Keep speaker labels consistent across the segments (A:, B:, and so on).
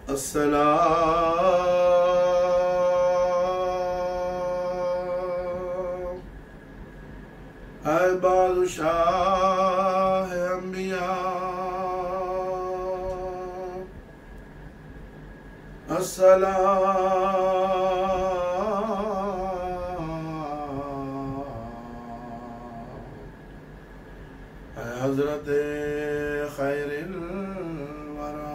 A: السلام اے بادشاہ انبیاء السلام اے حضرت خیر الورا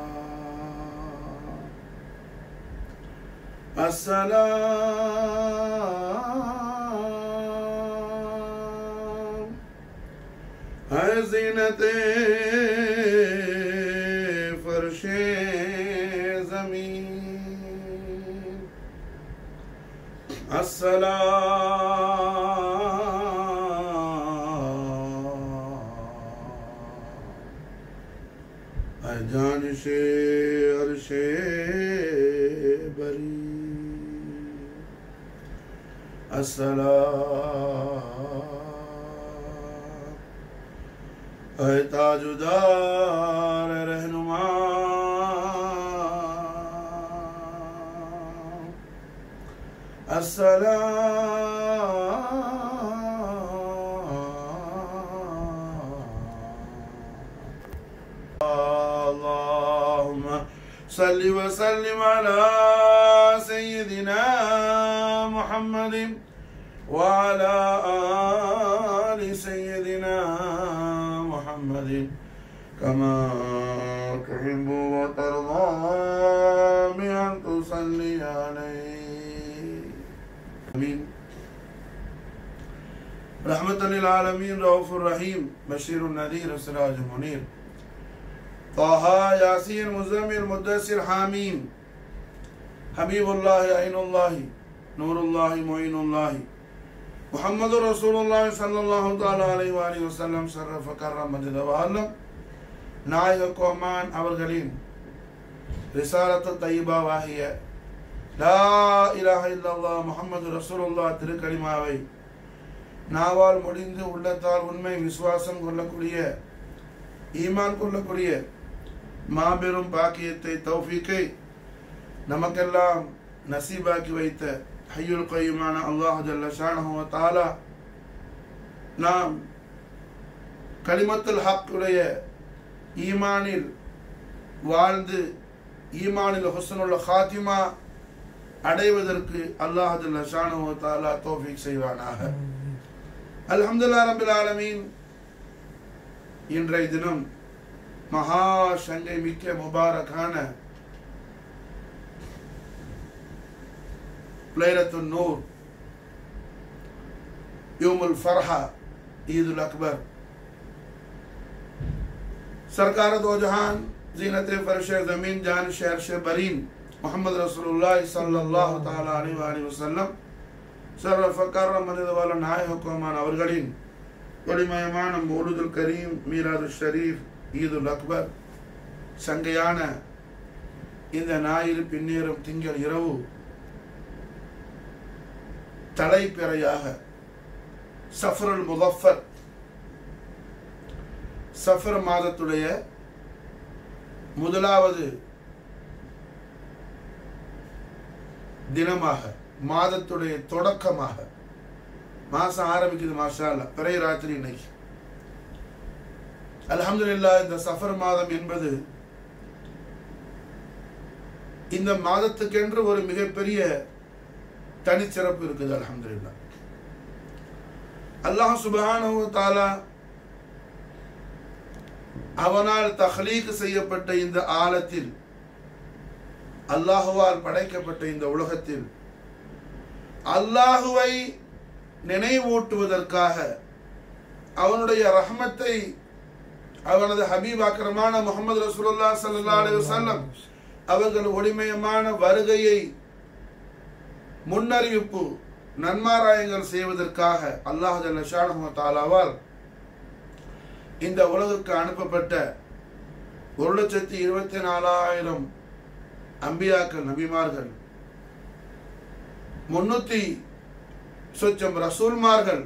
A: السلام ہے زینت فرش زمین السلام ہے جانش عرش بری السلام اے تاجدار رہنما السلام اللهم صل وسلم على سيدنا محمد وعلى آل سيدنا محمد كما تحب وترضى بأن تصلي عليه آمين رحمة للعالمين رؤوف الرحيم بشير النذير سراج منير طه ياسين مزمل مدثر حاميم حبيب الله عين الله نور الله معين الله محمد رسول الله صلى الله تعالى عليه وآله وسلم شرف كرم مجد وعلم நாயக கோமான் அவர்களின் ரிசாலத்து தையபா வாகிய லா இலாஹ இல்லல்லா முஹம்மது ரசூலுல்லா திருக்கலிமாவை நாவால் முடிந்து உள்ளத்தால் உண்மை விசுவாசம் கொள்ளக்கூடிய ஈமான் கொள்ளக்கூடிய மாபெரும் பாக்கியத்தை தௌஃபீக்கை நமக்கெல்லாம் நசீபாக்கி வைத்த ஹையுல் கையுமான அல்லாஹ் ஜல்ல ஷானஹு வ தஆலா நாம் கலிமத்துல் ஹக் உடைய ஈமானில் வாழ்ந்து ஈமானில் ஹுஸ்னுல் ஹாத்திமா அடைவதற்கு அல்லாஹ் ஜல்ல ஷானஹு வ தஆலா தௌஃபீக் செய்வானாக அல்ஹம்துலில்லாஹ் ரப்பில் ஆலமீன் இன்றைய தினம் மகா சங்கை மிக்க முபாரக்கான லைலத்து நூர் யூமுல் ஃபர்ஹா ईद अकबर सरकार दो जहान जीनत फरश ज़मीन जान शहर से बरीन मोहम्मद रसूलुल्लाह सल्लल्लाहु तआला अलैहि वआलिहि वसल्லம் சர்வ ஃபக்கர் மனிதவாள நாயகமான் அவர்களின் ஒளிமயமான மௌலுதுல் கரீம் மீராது ஷரீஃப் ஈதுல் அக்பர் சங்கையான இந்த ஞாயிறு பின்னேறும் திங்கள் இரவு தலைப்பிறையாக சஃபருல் முதஃபர் சஃபர் மாதத்துடைய முதலாவது தினமாக மாதத்துடைய தொடக்கமாக மாசம் ஆரம்பிக்குது மாஷா அல்லா பிறை ராத்திரி இன்னைக்கு அல்ஹம்துலில்லாஹ் இந்த சஃபர் மாதம் என்பது இந்த மாதத்துக்கென்று ஒரு மிகப்பெரிய தனிச்சிறப்பு இருக்குது அல்ஹம்துலில்லாஹ் அல்லாஹ் சுப்ஹானஹு வ தஆலா அவனால் தஹ்லீக் செய்யப்பட்ட இந்த ஆலத்தில் அல்லாஹுவால் படைக்கப்பட்ட இந்த உலகத்தில் அல்லாஹுவை நினைவூட்டுவதற்காக அவனுடைய ரஹ்மத்தை அவனது ஹபீப் அக்ரமான முகமது ரசூலுல்லா ஸல்லல்லாஹு அலைஹி வஸல்லம் அவர்கள் ஒளிமயமான வருகையை முன்னறிவிப்பு நன்மாராயங்கள் செய்வதற்காக அல்லாஹ் ஜல்ல ஷானஹு தாலாவால் இந்த உலகுக்கு அனுப்பப்பட்ட ஒரு லட்சத்தி இருபத்தி நாலாயிரம் அம்பியாக்கள் நபிமார்கள் முன்னூத்தி சொச்சம் ரசூல்மார்கள்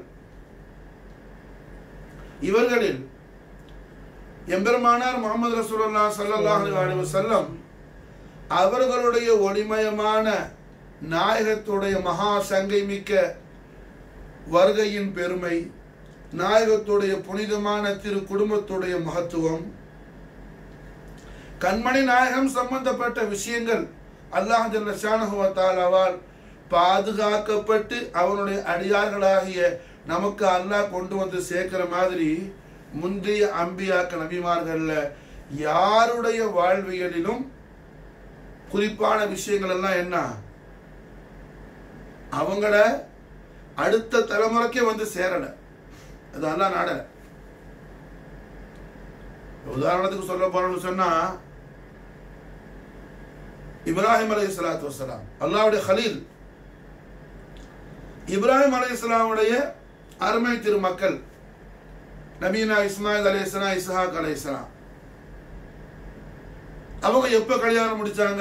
A: இவர்களில் எம்பெருமானார் முகமது ரசூலுல்லாஹ் ஸல்லல்லாஹு அலைஹி வஸல்லம் அவர்களுடைய ஒளிமயமான நாயகத்துடைய மகா சங்கை மிக்க வருகையின் பெருமை நாயகத்துடைய புனிதமான திரு குடும்பத்துடைய மகத்துவம் கண்மணி நாயகம் சம்பந்தப்பட்ட விஷயங்கள் அல்லாஹ் ஜல்லஷானுவத்தாலாவால் பாதுகாக்கப்பட்டு அவனுடைய அடியார்களாகிய நமக்கு அல்லாஹ் கொண்டு வந்து சேர்க்கிற மாதிரி முந்தைய அம்பியாக்க நபிமார்கள்ல யாருடைய வாழ்வியலிலும் குறிப்பான விஷயங்கள் எல்லாம் என்ன அவங்கள அடுத்த தலைமுறைக்கே வந்து சேரல அதெல்லாம் நாடல உதாரணத்துக்கு சொல்ல போறோம்னு சொன்னா இப்ராஹிம் அலை சலாத்து வசலாம் அல்லாவுடைய ஹலீல் இப்ராஹிம் அலை இஸ்லாமுடைய அருமை திருமக்கள் நபீனா இஸ்மாயில் அலை இஸ்லாம் இஸ்ஹாக் அலை இஸ்லாம் அவங்க எப்ப கல்யாணம் முடிச்சாங்க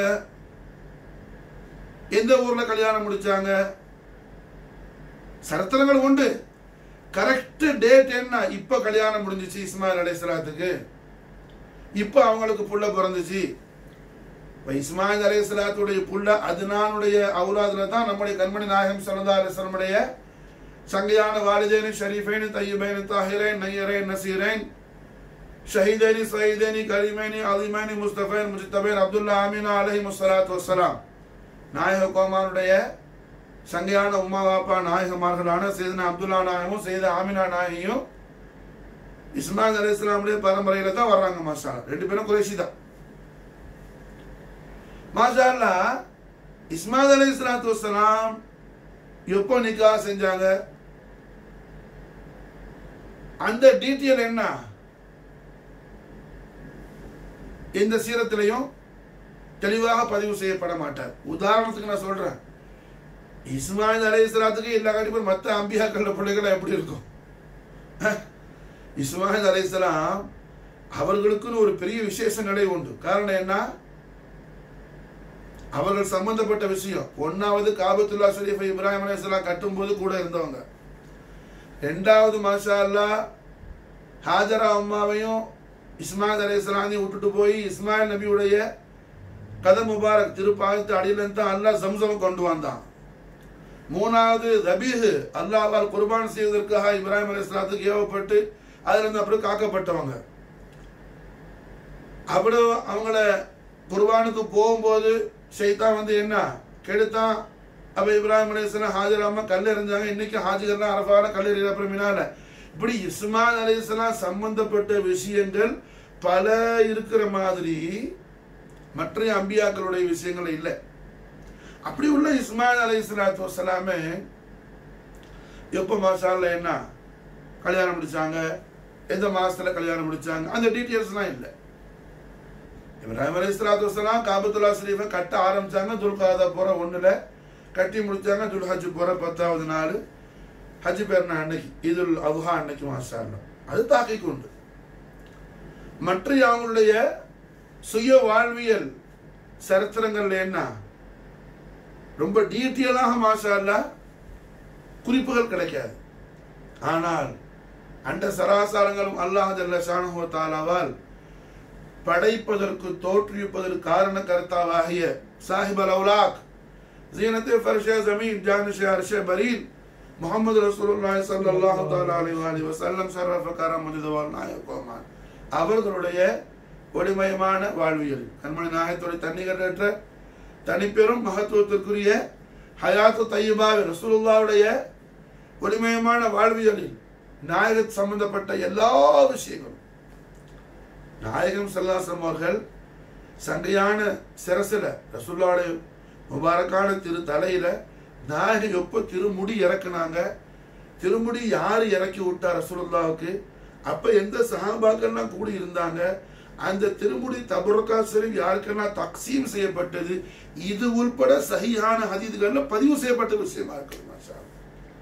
A: எந்த ஊர்ல கல்யாணம் முடிச்சாங்க சரித்திரங்கள் உண்டு கரெக்ட் டேட் என்ன இப்ப கல்யாணம் முடிஞ்சிச்சு இஸ்மாயில் அலைசலாத்துக்கு இப்ப அவங்களுக்கு புள்ள பிறந்துச்சு இப்ப இஸ்மாயில் அலைசலாத்துடைய புள்ள அதுனானுடைய அவுலாதுல தான் நம்முடைய கண்மணி நாயகம் சல்லா அலிஸ்லமுடைய சங்கையான வாலிதேனி ஷரீஃபைனி தையபைனி தாஹிரைன் நையரைன் நசீரைன் ஷஹீதேனி சயீதேனி கரீமைனி அலிமைனி முஸ்தபைன் முஜித்தபைன் அப்துல்லா அமீனா அலஹி முஸ்ஸலாத்து வஸ்ஸலாம் நாயக கோமானுடைய சங்கையான உமா பாப்பா நாயகமார்களான செய்தனா அப்துல்லா நாயகமும் செய்த ஆமினா நாயகியும் இஸ்மாயில் அலி இஸ்லாமுடைய பரம்பரையில தான் வர்றாங்க மாஷா ரெண்டு பேரும் குறைசி தான் மாஷா அல்லா இஸ்மாயில் அலி இஸ்லாத்து வசலாம் எப்போ நிக்கா செஞ்சாங்க அந்த டீட்டெயில் என்ன எந்த சீரத்திலையும் தெளிவாக பதிவு செய்யப்பட மாட்டார் உதாரணத்துக்கு நான் சொல்றேன் இஸ்மாயில் அலை இஸ்லாத்துக்கு எல்லா கண்டிப்பாக மற்ற அம்பியாக்கள பிள்ளைகள் எப்படி இருக்கும் இஸ்மாயில் அலை இஸ்லாம் அவர்களுக்குன்னு ஒரு பெரிய விசேஷ நிலை உண்டு காரணம் என்ன அவர்கள் சம்பந்தப்பட்ட விஷயம் ஒன்னாவது காபத்துல்லா ஷரீஃப் இப்ராஹிம் அலி இஸ்லாம் கட்டும்போது கூட இருந்தவங்க ரெண்டாவது மாஷா அல்லா ஹாஜரா அம்மாவையும் இஸ்மாயில் அலி இஸ்லாமையும் விட்டுட்டு போய் இஸ்மாயில் நபியுடைய கத முபாரக் திருப்பாயத்து அடியிலிருந்து தான் அல்லாஹ் சம்சம் கொண்டு வந்தான் மூணாவது ரபீஹ் அல்லாஹால் குர்பான் செய்வதற்காக இப்ராஹிம் அலி இஸ்லாத்துக்கு ஏவப்பட்டு அதிலிருந்து அப்படியே காக்கப்பட்டவங்க அப்படி அவங்கள குர்பானுக்கு போகும்போது ஷைத்தான் வந்து என்ன கெடுத்தான் அப்ப இப்ராஹிம் அலி இஸ்லாம் ஹாஜராம கல் எறிஞ்சாங்க இன்னைக்கு ஹாஜிகர்லாம் அரபால கல் எறிகிற அப்புறம் மினால இப்படி இஸ்மாயில் அலி இஸ்லாம் சம்பந்தப்பட்ட விஷயங்கள் பல இருக்கிற மாதிரி மற்ற அம்பியாக்களுடைய விஷயங்கள் இல்லை அப்படி உள்ள இஸ்மாயில் அலி இஸ்லாத்து வசலாமே எப்போ மாசால என்ன கல்யாணம் முடிச்சாங்க எந்த மாசத்துல கல்யாணம் முடிச்சாங்க அந்த டீட்டெயில்ஸ்லாம் இல்லை இப்ராஹிம் அலி இஸ்லாத்து வசலாம் காபத்துல்லா ஷரீஃபை கட்ட ஆரம்பிச்சாங்க துல்காதா போற ஒண்ணுல கட்டி முடிச்சாங்க துல் ஹஜ் போற பத்தாவது நாள் ஹஜ் பெருனா அன்னைக்கு இதுல் அவுஹா அன்னைக்கு மாஷா அது தாக்கிக்கு உண்டு மற்ற அவங்களுடைய சுய வாழ்வியல் சரித்திரங்கள்ல என்ன ரொம்ப டீட்டெயிலாக மாஷா அல்லா குறிப்புகள் கிடைக்காது ஆனால் அண்ட சராசாரங்களும் அல்லாஹ் ஜல்ல ஷானுஹு தாலாவால் படைப்பதற்கு தோற்றுவிப்பதற்கு காரண கர்த்தாவாகிய சாஹிப் அல் அவுலாக் ஜீனத்தே ஃபர்ஷ ஜமீன் ஜானிஷ அர்ஷ பரீன் முகமது ரசூலுல்லாஹி ஸல்லல்லாஹு தஆலா அலைஹி வஸல்லம் வஸல்லம் ஷரஃப கரம் மஜிதவால் நாயகோமான் அவர்களுடைய ஒளிமயமான வாழ்வியல் கண்மணி நாயகத்துடைய தன்னிகரற்ற தனிப்பெரும் மகத்துவத்திற்குரிய ஹயாத்து தையபாவி ரசூலுல்லாவுடைய ஒளிமயமான வாழ்வியலில் நாயக சம்பந்தப்பட்ட எல்லா விஷயங்களும் நாயகம் சல்லாசம் அவர்கள் சண்டையான சிரசில ரசூல்லாவுடைய முபாரக்கான திரு தலையில நாயகம் எப்போ திருமுடி இறக்குனாங்க திருமுடி யார் இறக்கி விட்டா ரசூலுல்லாவுக்கு அப்ப எந்த சஹாபாக்கள்லாம் கூடி இருந்தாங்க அந்த திருமுடி தபுரக்கா ஷரீப் யாருக்கெல்லாம் தக்சீம் செய்யப்பட்டது இது உள்பட சஹியான ஹதீதுகள்ல பதிவு செய்யப்பட்ட விஷயமா இருக்குது மாஷா அல்லாஹ்.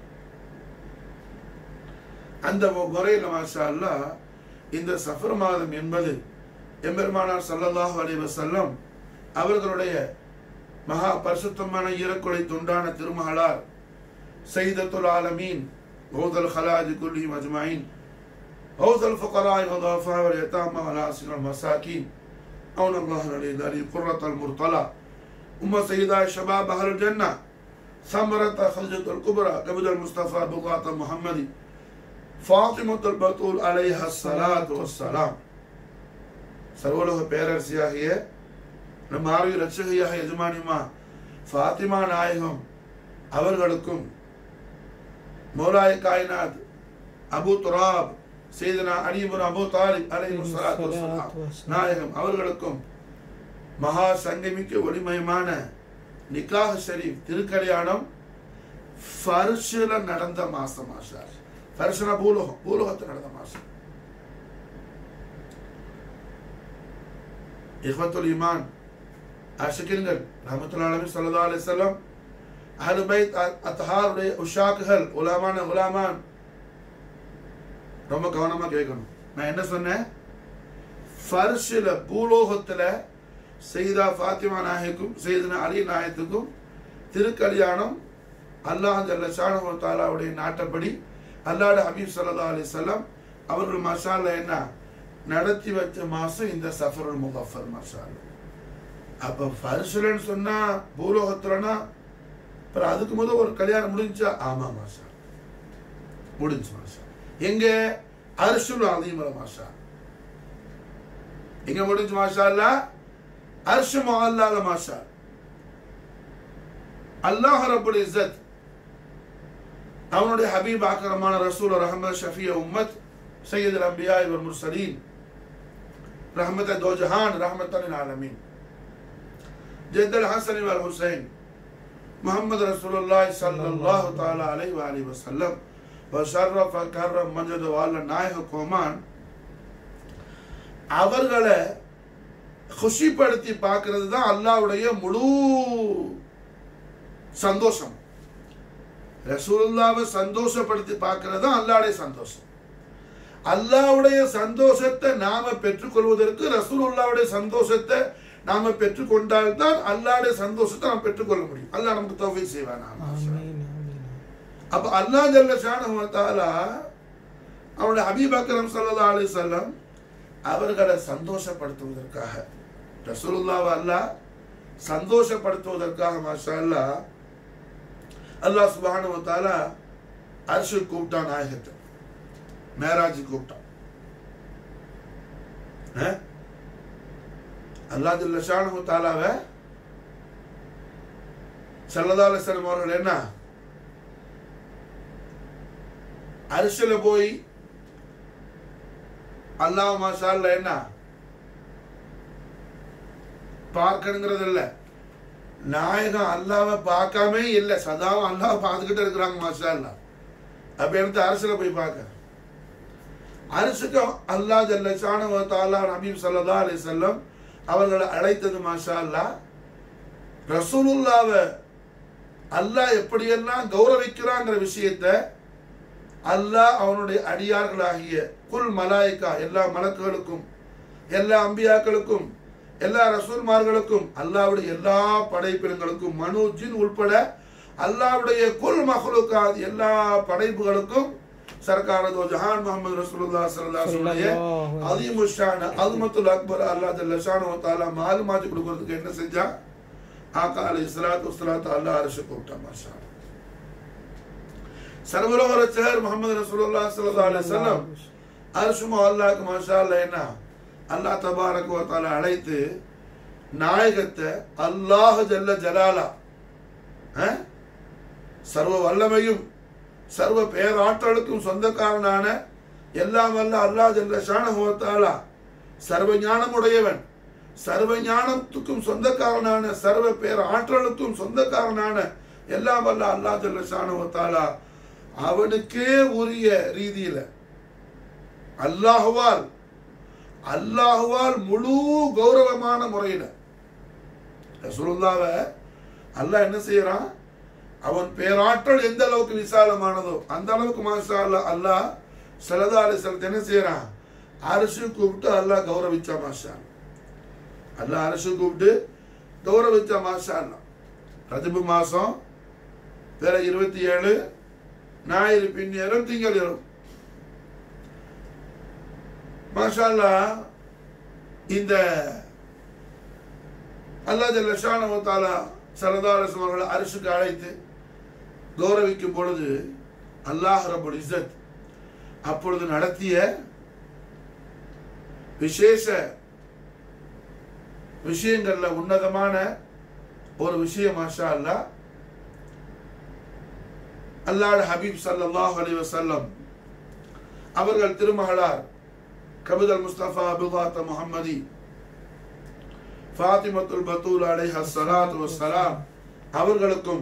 A: அந்த முறையில் மாஷா அல்லாஹ் இந்த சஃபர் மாதம் என்பது எம்பெருமானார் ஸல்லல்லாஹு அலைஹி வஸல்லம் அவர்களுடைய மகா பரிசுத்தமான ஈரக்குலை துண்டான திருமகளார் சைதத்துல் ஆலமீன் கௌதல் ஹலாஜி குல்லி மஜ்மாயின் غوث الفقراء والضعفاء واليتامى والعاصين والمساكين أون الله العلي العلي قرة المرطلة أم سيدة شباب أهل الجنة ثمرة خديجة الكبرى قبل المصطفى بضعة محمد فاطمة البتول عليها الصلاة والسلام சர்வலோக பேரரசியாகிய நம் ஆரோக்கிய ரட்சகையாக எஜமானிமா ஃபாத்திமா நாயகம் அவர்களுக்கும் மௌலாய காயினாத் அபு துராப் செய்தனா அலிபுர் அபு தாலிப் அலைஹி ஸலாத்து வஸலாம் நாயகம் அவர்களுக்கும் மகா சங்கமிக்க ஒளிமயமான நிக்காஹ் ஷரீஃப் திருக்கல்யாணம் ஃபர்ஷில் நடந்த மாசம் மாஷா ஃபர்ஷனா பூலோகம் பூலோகத்தில் நடந்த மாசம் இஹ்வத்துல் ஈமான் ஆஷிக்கின்கள் ரஹமத்துல்லாஹி அலைஹி ஸல்லல்லாஹு அலைஹி வஸல்லம் அஹ்லு பைத் அத்ஹாருடைய உஷாக்குகள் உலமான உலமான் ரொம்ப கவனமா கேட்கணும் நான் என்ன சொன்னேன் ஃபர்ஷில் பூலோகத்தில் செய்தா ஃபாத்திமா நாயக்கும் செய்தனா அலி நாயத்துக்கும் திருக்கல்யாணம் அல்லாஹ் ஜல்ல ஷானஹு தாலாவுடைய நாட்டப்படி அல்லாஹ் ஹபீப் ஸல்லல்லாஹு அலைஹி வஸல்லம் அவர்கள் மஷால என்ன நடத்தி வச்ச மாசம் இந்த சஃபருல் முகஃபர் மஷால் அப்ப ஃபர்ஷுலன்னு சொன்னா பூலோகத்துலனா அப்புறம் அதுக்கு முதல் ஒரு கல்யாணம் முடிஞ்சா ஆமா மாஷா முடிஞ்சு மாஷா எங்க அர்ஷுல் அதீமல மாஷா எங்க முடிஞ்சு மாஷா அல்ல அர்ஷு மஹல்லால மாஷா அல்லாஹ் ரபுல் இஸ்ஸத் அவனுடைய ஹபீப் ஆக்கரமான ரசூல் ரஹமத் ஷஃபிய உம்மத் சையத் அம்பியா இவர் முர்சலீன் رحمة دو جهان رحمة للعالمين جد الحسن والحسين محمد رسول الله صلى الله تعالى عليه وآله وسلم وشرف كرم மஞ்சத வாழ் நாயக கோமான் அவர்களை குஷிப்படுத்தி பார்க்கிறது தான் அல்லாவுடைய முழு சந்தோஷம் ரசூலுல்லாவை சந்தோஷப்படுத்தி பார்க்கிறது தான் அல்லாவுடைய சந்தோஷம் அல்லாவுடைய சந்தோஷத்தை நாம பெற்றுக்கொள்வதற்கு ரசூலுல்லாவுடைய சந்தோஷத்தை நாம பெற்றுக்கொண்டால் தான் அல்லாவுடைய சந்தோஷத்தை நாம் பெற்றுக்கொள்ள முடியும் அல்லாஹ் நமக்கு தொகை செய்வான் அப்ப அல்லாஹ் ஜல்ல ஷானஹு அவனுடைய ஹபீபக்கரம் சல்லா அலி சொல்லம் அவர்களை சந்தோஷப்படுத்துவதற்காக ரசூலுல்லாவை அல்லாஹ் சந்தோஷப்படுத்துவதற்காக மாஷா அல்லா அல்லாஹ் சுபானு தாலா அரிசி கூப்பிட்டான் நாயகத்தை மேராஜ் கூப்பிட்டான் அல்லாஹ் ஜல்லஷானு தாலாவை சல்லதாலசனம் அவர்கள் என்ன அரிசில போய் அல்லாஹ் மாஷால்ல என்ன பார்க்கணுங்கிறது இல்ல நாயகம் அல்லாவை பார்க்காம இல்லை சதாவும் அல்லாவை பார்த்துக்கிட்டு இருக்கிறாங்க மாஷா அல்லா அப்ப எடுத்து அரசுல போய் பார்க்க அரசுக்கு அல்லா ஜல்ல ஷானு தாலா நபீம் சல்லா அலி செல்லம் அவர்களை அழைத்தது மாஷா அல்லா ரசூலுல்லாவை அல்லாஹ் எப்படியெல்லாம் கௌரவிக்கிறாங்கிற விஷயத்த அல்லாஹ் அவனுடைய அடியார்களாகிய குல் மலாய்க்கா எல்லா மலக்குகளுக்கும் எல்லா அம்பியாக்களுக்கும் எல்லா ரசூல்மார்களுக்கும் அல்லாவுடைய எல்லா படைப்பினங்களுக்கும் மனு ஜின் உள்பட அல்லாவுடைய குல் மஹ்லுக்கா எல்லா படைப்புகளுக்கும் சர்க்காரதோ ஜஹான் முகமது ரசூலுல்லா சல்லாஹுடைய அதிமுஷான அல்மத்துல் அக்பர் அல்லா ஜல்ல ஷானு தாலா மாலுமாச்சு கொடுக்கறதுக்கு என்ன செஞ்சா ஆக்கா அலி இஸ்லாத்து உஸ்லாத்து அல்லா அரசு கூப்பிட்டா மாஷா சர்வலோக ரச்சகர் முகமது ரசூலுல்லா சல்லா அலி வஸல்லம் அரசுமோ அல்லாஹ்க்கு மாஷா அல்லா என்ன அல்லாஹ் தபாரக் வ தஆலா அழைத்து நாயகத்தை அல்லாஹ் ஜல்ல ஜலாலா அஹ்? சர்வ வல்லமையும் சர்வ பேராற்றலுக்கும் சொந்தக்காரனான எல்லாம் வல்ல அல்லாஹ் ஜல்ல ஷானஹு வ தஆலா சர்வ ஞானமுடையவன் சர்வ ஞானத்துக்கும் சொந்தக்காரனான சர்வ பேர் ஆற்றலுக்கும் சொந்தக்காரனான எல்லாம் வல்ல அல்லாஹ் ஜல்ல ஷானஹு வ தஆலா அவனுக்கே உரிய ரீதியில அல்லாஹுவால் அல்லாஹுவால் முழு கௌரவமான முறையில் ரசூலுல்லாவை அல்லாஹ் என்ன செய்யறான் அவன் பேராற்றல் எந்த அளவுக்கு விசாலமானதோ அந்த அளவுக்கு மாஷா அல்லாஹ் அல்லாஹ் சலதா அலிசலத்தை என்ன செய்யறான் அரசு கூப்பிட்டு அல்லாஹ் கௌரவிச்சா மாஷா அல்லாஹ் அரசு கூப்பிட்டு கௌரவிச்சா மாஷா அல்லாஹ் ரஜபு மாசம் வேற இருபத்தி ஏழு ஞாயிறு பின்னேறும் திங்கள் ஏறும் மாஷா அல்லாஹ் இந்த அல்லாஹ் ஜல்ல ஷானஹு தஆலா ஸல்லல்லாஹு அலைஹி வஸல்லம் அவர்களை அரிசுக்கு அழைத்து கௌரவிக்கும் பொழுது அல்லாஹ் ரபுல் இஸ்ஸத் அப்பொழுது நடத்திய விசேஷ விஷயங்கள்ல உன்னதமான ஒரு விஷயம் மாஷா அல்லாஹ் அல்லாஹ் ஹபீப் ஸல்லல்லாஹு அலைஹி வஸல்லம் அவர்கள் திருமகளார் கபிதல் முஸ்தபா அபுபாத்த முஹம்மதி ஃபாத்திமத்துல் பத்தூல் அலைஹ ஸலாத்து வஸ்ஸலாம் அவர்களுக்கும்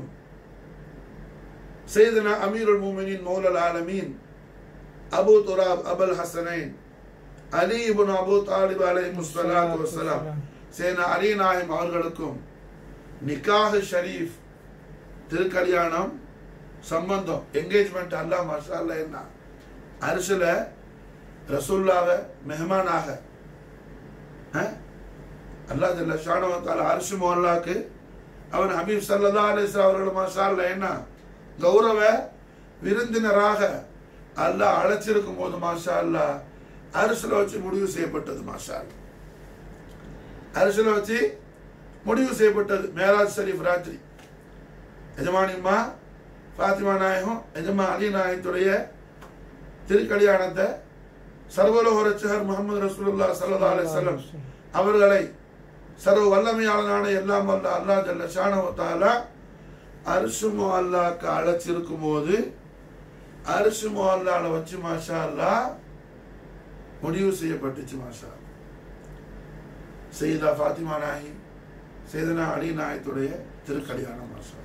A: சையதுனா அமீருல் மூமினின் மௌலல் ஆலமீன் அபு துராப் அபுல் ஹசனைன் அலி இப்னு அபு தாலிப் அலைஹி ஸலாத்து வஸ்ஸலாம் சேனா அலி நாயம் அவர்களுக்கும் நிக்காஹ் ஷரீஃப் திருக்கல்யாணம் சம்பந்தம் என்கேஜ்மெண்ட் அல்லாஹ் மாஷா அல்லாஹ் என்ன அரிசில் ரசூல்லாவ மெஹமானாக அஹ்? அல்லாஹ் ஜல்ல ஷானவத்தால் அரிசி மோல்லாக்கு அவர் ஹபீப் சல்லா அலிஸ்லாம் அவர்கள் மாஷா அல்லாஹ் என்ன கௌரவ விருந்தினராக அல்லாஹ் அழைச்சிருக்கும் போது மாஷா அல்லாஹ் அரிசில் வச்சு முடிவு செய்யப்பட்டது மாஷா அல்லாஹ் அரிசில் வச்சு முடிவு செய்யப்பட்டது மேராஜ் ஷரீஃப் ராத்திரி எஜமானியம்மா ஃபாத்திமா நாயகம் எஜமா அலி நாயகத்துடைய திருக்கல்யாணத்தை சர்வலோக ரட்சகர் முகமது ரசூலுல்லா சல்லா அலிசல்லம் அவர்களை சர்வ வல்லமையாளனான எல்லாம் வல்ல அல்லா ஜல்ல ஷானவத்தால அரிசுமோ அல்லாக்கு அழைச்சிருக்கும் போது அரிசுமோ அல்லால வச்சு மாஷா அல்லா முடிவு செய்யப்பட்டுச்சு மாஷா செய்தா ஃபாத்திமா நாயகி செய்தனா அலி நாயத்துடைய திருக்கல்யாணம் மாஷா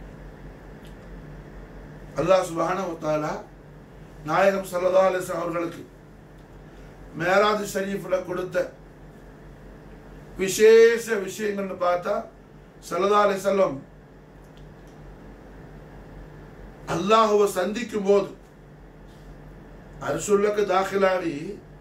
A: அல்லாஹ் சுபஹானஹு தஆலா நாயகம் ஸல்லல்லாஹு அலைஹி வஸல்லம் அவர்களுக்கு மேராஜ் ஷரீஃப்ல கொடுத்த விசேஷ விஷயங்கள்னு பார்த்தா ஸல்லல்லாஹு அலைஹி வஸல்லம் அல்லாஹுவை சந்திக்கும் போது அரிசுள்ளக்கு தாখিলাவி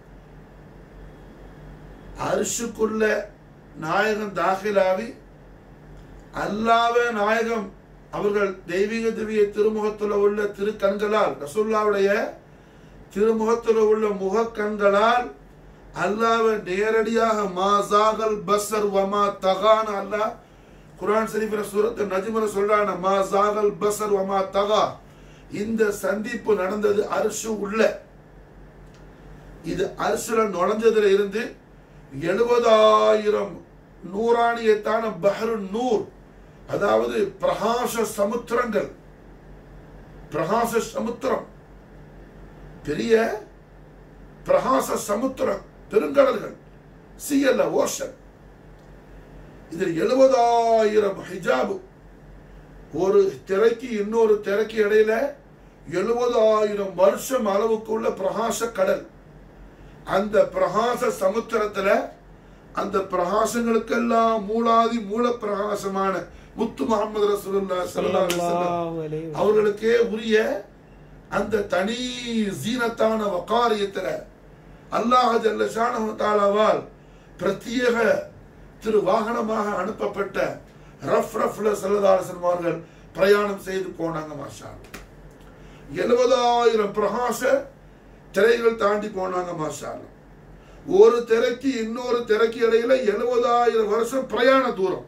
A: அரிசுக்குள்ள நாயகம் தாখিলাவி அல்லாவே நாயகம் அவர்கள் தெய்வீக திவ்ய திருமுகத்துல உள்ள திருக்கண்களால் ரசூல்லாவுடைய திருமுகத்துல உள்ள முகக்கண்களால் அல்லாவை நேரடியாக மாசாகல் பஸ்ஸர் வமா தகான அல்லாஹ் குர்ஆன் ஷரீஃப்ல சூரத் நஜ்ம்ல சொல்றான மாசாகல் பஸ்ஸர் வமா தகா இந்த சந்திப்பு நடந்தது அரிசு உள்ள இது அரிசுல நுழைஞ்சதுல இருந்து எழுபதாயிரம் நூறாணியத்தான பஹரு நூர் அதாவது பிரகாச சமுத்திரங்கள் பிரகாச சமுத்திரம் பெரிய பிரகாச சமுத்திரம் பெருங்கடல்கள் சியல்ல ஓஷன் இதில் எழுபதாயிரம் ஹிஜாபு ஒரு திரைக்கு இன்னொரு திரைக்கு இடையில எழுபதாயிரம் வருஷம் அளவுக்குள்ள பிரகாச கடல் அந்த பிரகாச சமுத்திரத்துல அந்த பிரகாசங்களுக்கெல்லாம் மூலாதி மூல பிரகாசமான முத்து முகமது ரசூலுல்லாஹி ஸல்லல்லாஹு அலைஹி வஸல்லம் அவர்களுக்கே உரிய அந்த தனி ஜீனத்தான வக்காரியத்துல அல்லாஹ் ஜல்ல ஷானஹு தஆலாவால் பிரத்யேக திரு வாகனமாக அனுப்பப்பட்ட ரஃப் ரஃப்ல சல்லதாசன் அவர்கள் பிரயாணம் செய்து போனாங்க மாஷா எழுபதாயிரம் பிரகாச திரைகள் தாண்டி போனாங்க மாஷா ஒரு திரைக்கு இன்னொரு திரைக்கு இடையில எழுபதாயிரம் வருஷம் பிரயாண தூரம்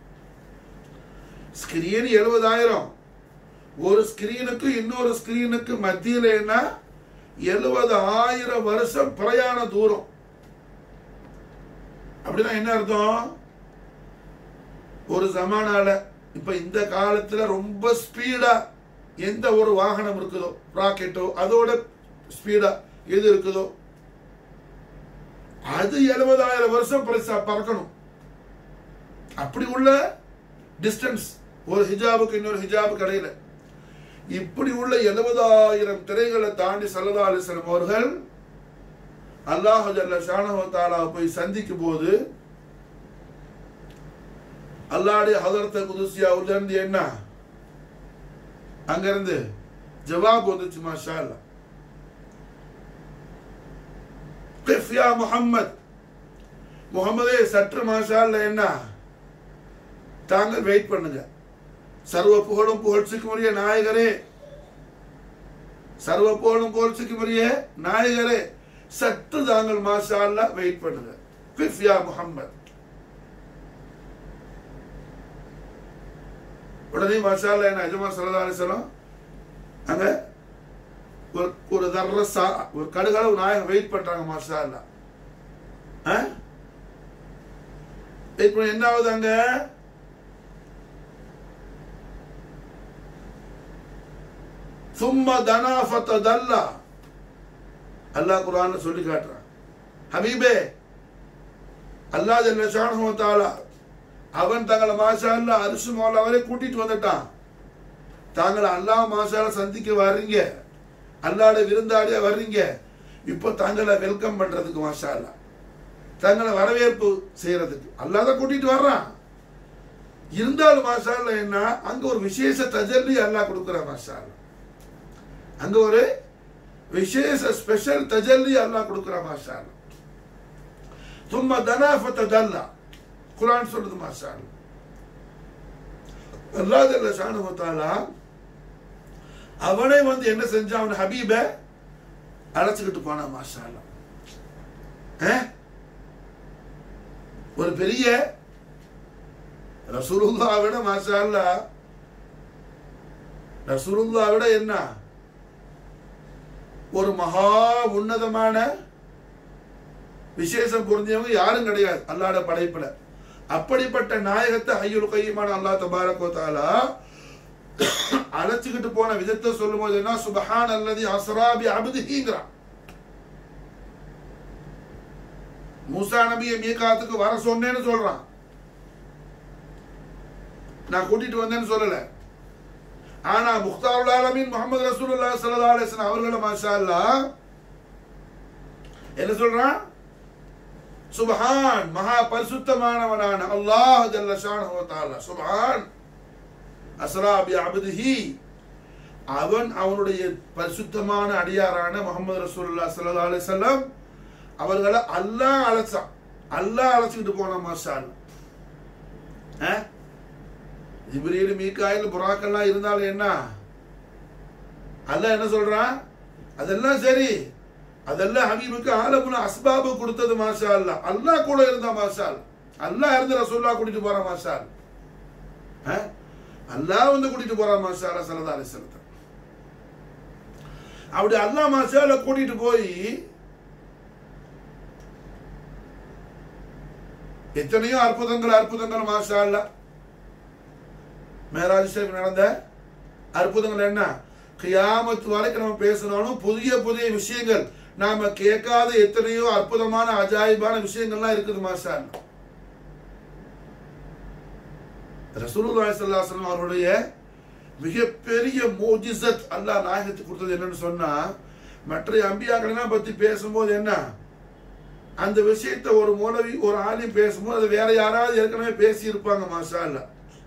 A: ஸ்கிரீன் எழுபதாயிரம் ஒரு ஸ்கிரீனுக்கு இன்னொரு ஸ்கிரீனுக்கு மத்தியில என்ன எழுபது ஆயிரம் வருஷம் பிரயாண தூரம் அப்படின்னா என்ன அர்த்தம் ஒரு ஜமானால இப்ப இந்த காலத்துல ரொம்ப ஸ்பீடா எந்த ஒரு வாகனம் இருக்குதோ ராக்கெட்டோ அதோட ஸ்பீடா எது இருக்குதோ அது எழுபதாயிரம் வருஷம் பரிசா பறக்கணும் அப்படி உள்ள டிஸ்டன்ஸ் ஒரு ஹிஜாபுக்கு இன்னொரு ஹிஜாபுக்கு இடையில இப்படி உள்ள எழுபதாயிரம் திரைகளை தாண்டி சல்லா அலிஸ்லம் அவர்கள் அல்லாஹ் ஜல்ல ஷானஹு தஆலா போய் சந்திக்கும் போது அல்லாஹ்வுடைய ஹதரத்த குதுசியா உள்ள இருந்து என்ன அங்க இருந்து ஜவாப் வந்துச்சு மாஷா அல்லாஹ் கிஃப் யா முஹம்மத் முகமதே சற்று மாஷா அல்லாஹ் என்ன தாங்கள் வெயிட் பண்ணுங்க சர்வ புகழும் புகழ்ச்சிக்கு உரிய நாயகரே சர்வ புகழும் புகழ்ச்சிக்கு உரிய நாயகரே சற்று தாங்கள் மாஷா அல்லாஹ் வெயிட் பண்ணுங்க கிஃப் யா முஹம்மத் உடனே மசாலா என்ன அஜமா சல்லா அலிஸ்லாம் அங்க ஒரு ஒரு தர்ற சா ஒரு கடுகளவு நாயகம் வெயிட் பண்றாங்க மாஷா அல்லா வெயிட் பண்ண என்ன ஆகுது அங்க சும்மா தனா ஃபத்த தல்லா அல்லாஹ் குர்ஆன்ல சொல்லி காட்டுறான் ஹபீபே அல்லாஹ் ஜல்ல ஷானஹு தஆலா அவன் தங்களை மாஷா அல்லாஹ் அரிசு மௌலா வரை கூட்டிட்டு வந்துட்டான் தாங்களை அல்லாஹ் மாஷால சந்திக்க வர்றீங்க அல்லாட விருந்தாடியா வர்றீங்க இப்போ தங்களை வெல்கம் பண்றதுக்கு மாஷா அல்லா தங்களை வரவேற்பு செய்யறதுக்கு அல்லாத கூட்டிட்டு வர்றான் இருந்தாலும் மாஷா அல்லா என்ன அங்க ஒரு விசேஷ தஜல்லி அல்லாஹ் கொடுக்குற மாஷா அல்லா அங்க ஒரு விசேஷ ஸ்பெஷல் தஜல்லி அல்லாஹ் கொடுக்குற மாஷா அல்லா தும்ம தனாஃபத்த தல்லா குரான் சொல்லுது மாஷா அல்லா அல்லாஹ் ஜல்ல ஷானஹு தஆலா அவனே வந்து என்ன செஞ்சான் அவன் ஹபீப அழைச்சுக்கிட்டு போனான் மாஷா அல்லா. அஹ்? ஒரு பெரிய ரசூலுல்லா விட மாஷா அல்லா ரசூலுல்லா விட என்ன ஒரு மகா உன்னதமான விசேஷம் புரிஞ்சவங்க யாரும் கிடையாது அல்லாட படைப்புல அப்படிப்பட்ட நாயகத்தை ஐயுல் கையமான அல்லாஹ் தபாரகோ தாலா அழைச்சுக்கிட்டு போன விதத்தை சொல்லும் போது என்ன சுபஹான் அல்லது அஸ்ராபி அபுதிங்கிறான் மூசா நபியை மீகாத்துக்கு வர சொன்னேன்னு சொல்றான் நான் கூட்டிட்டு வந்தேன்னு சொல்லல ஆனா முக்தாருல் ஆலமீன் முகமது ரசூலுல்லாஹி ஸல்லல்லாஹு அலைஹி வஸல்லம் அவர்களை மாஷா அல்லாஹ் என்ன சொல்றான் சுபஹான் மகா பரிசுத்தமானவனான அல்லாஹ் ஜல்ல ஷானஹு வ தஆலா சுபஹான் அஸ்ரா பி அப்திஹி அவன் அவனுடைய பரிசுத்தமான அடியாரான முகமது ரசூலுல்லாஹி ஸல்லல்லாஹு அலைஹி வஸல்லம் அவர்களை அல்லாஹ் அழைச்சான் அல்லாஹ் அழைச்சிக்கிட்டு போன மாஷால் ஜிப்ரீல் மீகாயில் புறாக்கெல்லாம் இருந்தாலும் என்ன அல்லாஹ் என்ன சொல்றான் அதெல்லாம் சரி அதெல்லாம் ஹபீபுக்கு ஆலமுன அஸ்பாபு கொடுத்தது மாஷா அல்லாஹ் அல்லாஹ் கூட இருந்தா மாஷால் அல்லாஹ் இருந்து ரசூல்லா கூட்டிட்டு போறான் மாஷால் அல்லாஹ் வந்து கூட்டிட்டு போறான் மாஷா அல்லா சல்லா அலிஸ்லத்தை அப்படி அல்லாஹ் மாஷால கூட்டிட்டு போய் எத்தனையோ அற்புதங்கள் அற்புதங்கள் மாஷா அல்லா மேராஜ் ஷரீஃப் நடந்த அற்புதங்கள் என்ன கியாமத் வரைக்கும் நம்ம பேசினாலும் புதிய புதிய விஷயங்கள் நாம கேட்காத எத்தனையோ அற்புதமான அஜாயிபான விஷயங்கள்லாம் இருக்குது மாஷா அல்லா ரசூலுல்லாஹி ஸல்லல்லாஹு அலைஹி வஸல்லம் அவருடைய மிகப்பெரிய மோஜிசத் அல்லாஹ் நாயகத்துக்கு கொடுத்தது என்னன்னு சொன்னா மற்ற அம்பியாக்களெல்லாம் பத்தி பேசும்போது என்ன அந்த விஷயத்தை ஒரு மூலவி ஒரு ஆலிம் பேசும்போது அது வேற யாராவது ஏற்கனவே பேசி இருப்பாங்க மாஷா அல்லா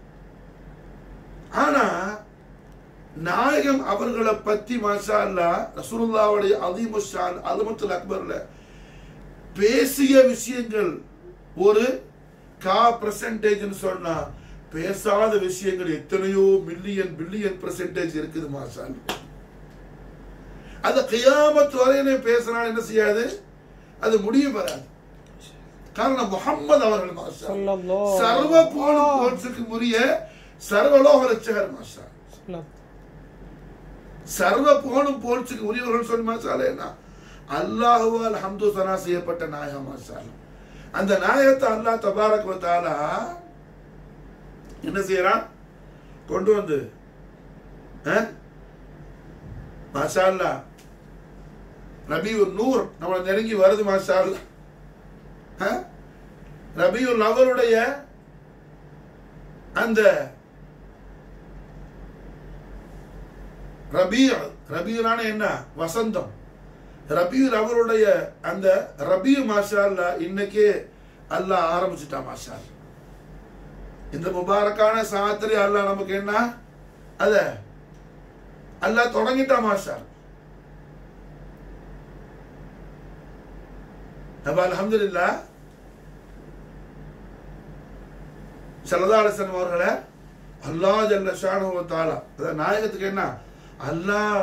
A: ஆனா நாயகம் அவர்களை பத்தி மாஷா அல்லா ரசூலுல்லாவுடைய அதிமுஷான் அலுமத்துல் அக்பர்ல பேசிய விஷயங்கள் ஒரு கா பெர்சன்டேஜ்னு சொன்னா பேசாத விஷயங்கள் எத்தனையோ மில்லியன் பில்லியன் பெர்சன்டேஜ் இருக்குது மாஷா அல்லா. அது கியாமத் வரையிலே பேசினால் என்ன செய்யாது அது முடிய வராது காரணம் முகம்மது அவர்கள் மாஷா அல்லா.
B: ஸல்லல்லாஹு
A: சர்வ போலும் போட்ஸுக்கு உரிய சர்வலோக ரட்சகர் மாஷா
B: ஸல்லம்.
A: சர்வ போனும் போல்ச்சுக்கு உரியவர்கள் சொல்லி மாசால என்ன அல்லாஹுவால் ஹம்து சனா செய்யப்பட்ட நாயகம் மாசால அந்த நாயகத்தை அல்லாஹ் தபாரக் வ தஆலா என்ன செய்யறான் கொண்டு வந்து அஹ்? மாஷா அல்லாஹ் ரபியுல் நூர் நம்மளை நெருங்கி வருது மாஷா அல்லாஹ் அஹ்? ரபியுல் அவருடைய அந்த ரபீர் ரபீரான என்ன வசந்தம் ரபீர் அவருடைய அந்த ரபீ மாஷா அல்லா இன்னைக்கே அல்லாஹ் ஆரம்பிச்சுட்டான் மாஷா அல்லாஹ். இந்த முபாரக்கான சாத்திரி அல்லாஹ் நமக்கு என்ன அத அல்லாஹ் தொடங்கிட்டான் மாஷா அல்லாஹ். அப்ப அல்ஹம்துலில்லாஹ் சல்லல்லாஹு அலைஹி வஸல்லம் அவர்களை அல்லாஹ் ஜல்ல ஷானஹு வ தஆலா அதாவது நாயகத்துக்கு என்ன அல்லாஹ்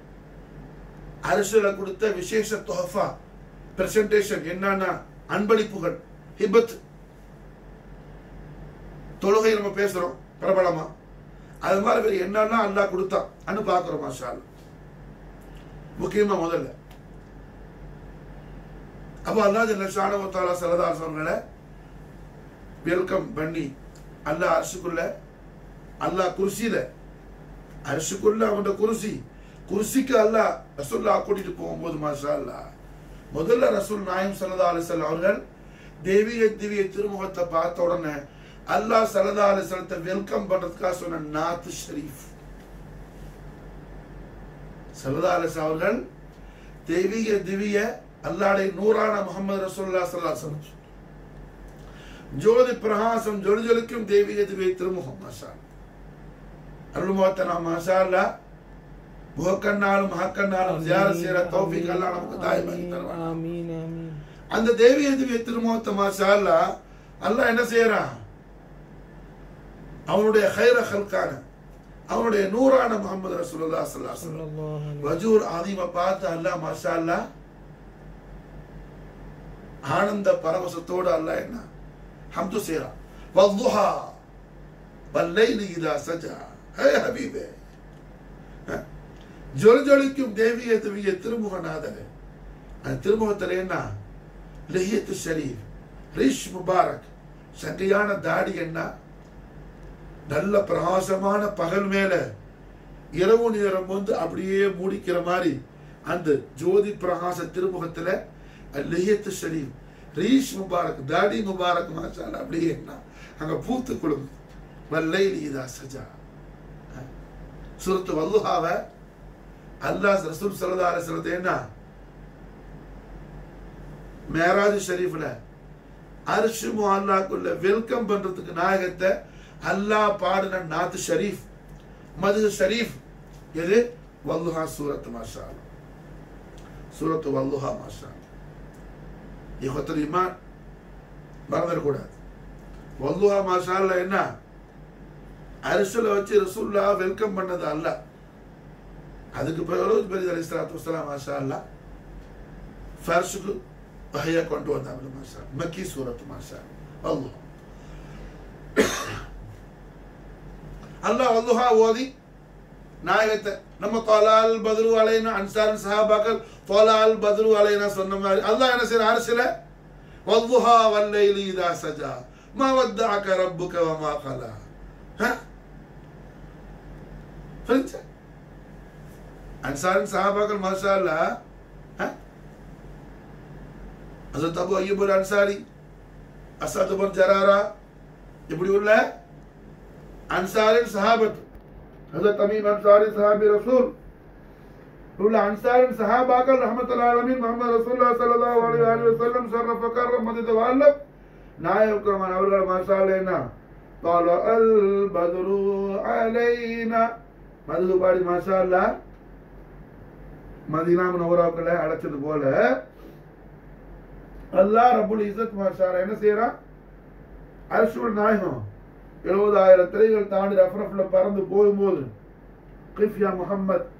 A: அரசுல கொடுத்த விசேஷ தொஹஃபா பிரசன்டேஷன் என்னன்னா அன்பளிப்புகள் ஹிபத் தொழுகை நம்ம பேசுறோம் பிரபலமா அது மாதிரி வேற என்னெல்லாம் அல்லாஹ் கொடுத்தான் அன்னு பார்க்குறோம் மாஷா அல்லாஹ். முக்கியமா முதல்ல அப்போ அல்லாஹ் ஜல்ல ஷானஹு தஆலா ஸல்லல்லாஹு அவர்களை வெல்கம் பண்ணி அல்லாஹ் அரசுக்குள்ள அல்லாஹ் குர்சியில அரசுக்குள்ள அவனோட குருசி குருசிக்கு அல்லாஹ் ரசூல்லா கூட்டிட்டு போகும்போது மாஷா அல்லாஹ் முதல்ல ரசூல் நாயம் சல்லா அலிசல் அவர்கள் தெய்வீக திவ்ய திருமுகத்தை பார்த்த உடனே அல்லாஹ் சல்லா அலிசலத்தை வெல்கம் பண்றதுக்காக சொன்ன நாத் ஷரீஃப் சல்லா அலிஸ் அவர்கள் தெய்வீக திவ்ய அல்லாடைய நூறான முகமது ரசூல்லா சல்லா சொல்லம் ஜோதி பிரகாசம் ஜொலி ஜொலிக்கும் தெய்வீக திவ்ய திருமுகம் மாஷா அருள்முகத்தை நாம் மாஷா அல்லா முகக்கண்ணாலும் மகக்கண்ணாலும் ஜியார செய்யற தௌஃபீக் அல்லாஹ் நமக்கு தாய்மாகி தருவான்
B: ஆமீன் ஆமீன்
A: அந்த தெய்வீக திவ்ய திருமுகத்தை மாஷா அல்லா அல்லாஹ் என்ன செய்யறான் அவனுடைய ஹைர ஹல்கான அவனுடைய நூறான முகமது ரசூலுல்லாஹ் ஸல்லல்லாஹு அலைஹி வஸல்லம்
B: ஸல்லல்லாஹு அலைஹி
A: வஜூர் ஆதிம பார்த்து அல்லாஹ் மாஷா அல்லாஹ் ஆனந்த பரவசத்தோடு அல்லாஹ் என்ன ஹம்து செய்யறான் வல்துஹா வல்லைலி இதா சஜா ஹே ஹபீபே அஹ், ஜொலி ஜொலிக்கும் தேவிய திவ்ய திருமுகநாதர் அந்த திருமுகத்தில் என்ன லிஹியத்து ஷரீஃப் ரிஷ் முபாரக் சங்கையான தாடி என்ன நல்ல பிரகாசமான பகல் மேல இரவு நேரம் வந்து அப்படியே மூடிக்கிற மாதிரி அந்த ஜோதி பிரகாச திருமுகத்துல லிஹியத்து ஷரீஃப் ரீஷ் முபாரக் தாடி முபாரக் மாஷால அப்படியே என்ன அங்க பூத்து குழுங்கு வல்லை இதா சஜா சுரத்து வல்லுஹாவ அல்லாஹ் ரசூல் ஸல்லல்லாஹு அலைஹி வஸல்லம் என்ன மேராஜ் ஷரீஃப்ல அரிஷு அல்லாக்குள்ள வெல்கம் பண்றதுக்கு நாயகத்தை அல்லாஹ் பாடின நாத் ஷரீஃப் மது ஷரீஃப் எது வல்லுஹா சூரத் மாஷா அல்லாஹ். சூரத்து வல்லுஹா மாஷா அல்லாஹ். இஹத்தில் இமான் மறந்துடக்கூடாது வல்லுஹா மாஷா அல்லாஹ் என்ன அரிசில் வச்சு ரசூல்லா வெல்கம் பண்ணது அல்ல அதுக்கு பிறகு பெரிய அலி சலாத்து வசலாம் மாஷா அல்லா ஃபர்ஷுக்கு வகையா கொண்டு வந்தாங்க மாஷா மக்கி சூரத் மாஷா அல்லாஹ் அல்லாஹ் அல்லுஹா ஓதி நாயகத்தை நம்ம தொலால் பத்ரு அலைனா அன்சார் சஹாபாக்கள் தொலால் பத்ரு அலைனா சொன்ன மாதிரி அல்லாஹ் என்ன செய்யற அரசியல வல்லுஹா வல்லைலி இதா சஜா மா வத்தாக்க ரப்புக வமா கலா ها فهمت انصار صحابه ما شاء الله ها حضرت ابو ايوب الانصاري اسد بن جرارة இப்படி உள்ள அன்சாரின் சஹாபத் ஹசரத் தமீம் அன்சாரி சஹாபி ரசூல் உள்ள அன்சாரின் சஹாபாக்கள் ரஹமத்துல்லாஹி அலைஹி முஹம்மது ரசூலுல்லாஹி ஸல்லல்லாஹு அலைஹி வஸல்லம் ஷர்ரஃப கர்ரம் மதித வஅல்லம் நாயகம் அவர்கள் மாஷா என்ன طلع البدر علينا மதுகு பாடி மாஷா அல்லா மதீனா நவராக்களை அழைச்சது போல அல்லாஹ் ரபுல் இசத் மாஷா அல்லாஹ் என்ன செய்யறான் அரசுல் நாயகம் எழுபதாயிரம் திரைகள் தாண்டி ரஃப்ரஃப்ல பறந்து போகும்போது கிஃப்யா முகம்மத்